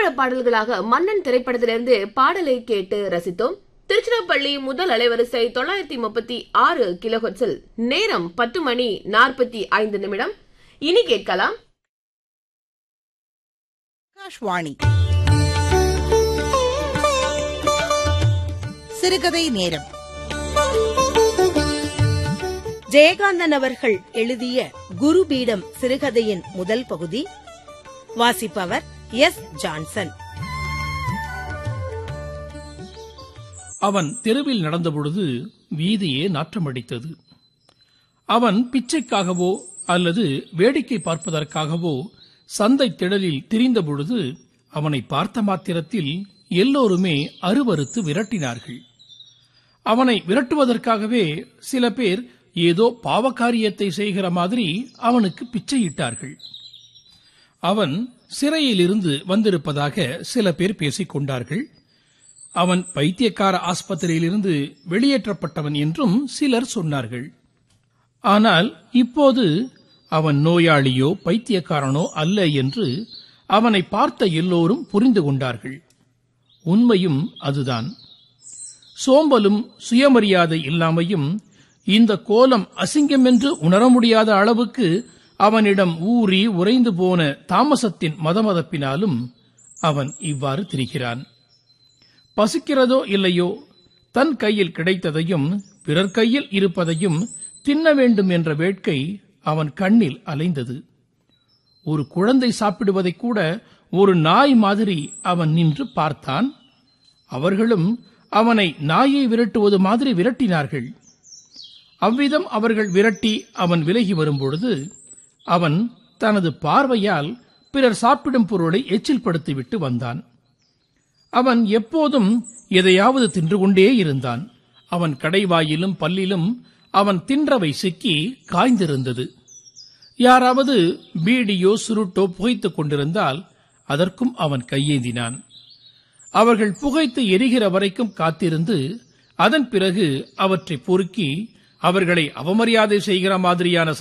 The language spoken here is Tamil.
திரைப்பட பாடல்களாக மன்னன் திரைப்படத்திலிருந்து பாடலை கேட்டு ரசித்தோம் திருச்சிராப்பள்ளி முதல் அலைவரிசை தொள்ளாயிரத்தி முப்பத்தி ஆறு கிலோஹெர்ட்ஸில் நேரம் பத்து மணி நாற்பத்தி ஐந்து நிமிடம் இனி கேட்கலாம் ஆகாஷ்வாணி சிறுகதை நேரம் ஜெயகாந்தன் அவர்கள் எழுதிய குருபீடம் சிறுகதையின் முதல் பகுதி வாசிப்பவர் எஸ் ஜான்சன் அவன் தெருவில் நடந்தபொழுது வீதியே நாற்றமடித்தது அவன் பிச்சைக்காகவோ அல்லது வேடிக்கை பார்ப்பதற்காகவோ சந்தை திடலில் திரிந்தபொழுது அவனை பார்த்த மாத்திரத்தில் எல்லோருமே அருவருத்து விரட்டினார்கள் அவனை விரட்டுவதற்காகவே சில பேர் ஏதோ பாவகாரியத்தை செய்கிற மாதிரி அவனுக்கு பிச்சையிட்டார்கள் அவன் சிறையிலிருந்து வந்திருப்பதாக சில பேர் பேசிக் கொண்டார்கள் அவன் பைத்தியக்கார ஆஸ்பத்திரியிலிருந்து வெளியேற்றப்பட்டவன் என்றும் சிலர் சொன்னார்கள் ஆனால் இப்போது அவன் நோயாளியோ பைத்தியக்காரனோ அல்ல என்று அவனை பார்த்த எல்லோரும் புரிந்து கொண்டார்கள் உண்மையும் அதுதான் சோம்பலும் சுயமரியாதை இல்லாமையும் இந்த கோலம் அசிங்கமென்று உணர முடியாத அளவுக்கு அவனிடம் ஊறி உறைந்து போன தாமசத்தின் மதமதப்பினாலும் அவன் இவ்வாறு திரிகிறான் பசிக்கிறதோ இல்லையோ தன் கையில் கிடைத்ததையும் பிறர் கையில் இருப்பதையும் தின்ன வேண்டும் என்ற வேட்கை அவன் கண்ணில் அலைந்தது ஒரு குழந்தை சாப்பிடுவதை கூட ஒரு நாய் மாதிரி அவன் நின்று பார்த்தான் அவர்களும் அவனை நாயை விரட்டுவது மாதிரி விரட்டினார்கள் அவ்விதம் அவர்கள் விரட்டி அவன் விலகி வரும்பொழுது அவன் தனது பார்வையால் பிறர் சாப்பிடும் பொருளை எச்சில்படுத்திவிட்டு வந்தான் அவன் எப்போதும் எதையாவது தின்று கொண்டே இருந்தான் அவன் கடைவாயிலும் பல்லிலும் அவன் தின்றவை சிக்கி காய்ந்திருந்தது யாராவது பீடியோ சுருட்டோ புகைத்துக் கொண்டிருந்தால் அதற்கும் அவன் கையேந்தினான் அவர்கள் புகைத்து எரிகிற வரைக்கும் காத்திருந்து அதன் பிறகு அவற்றை பொறுக்கி அவர்களை அவமரியாதை செய்கிற மாதிரியான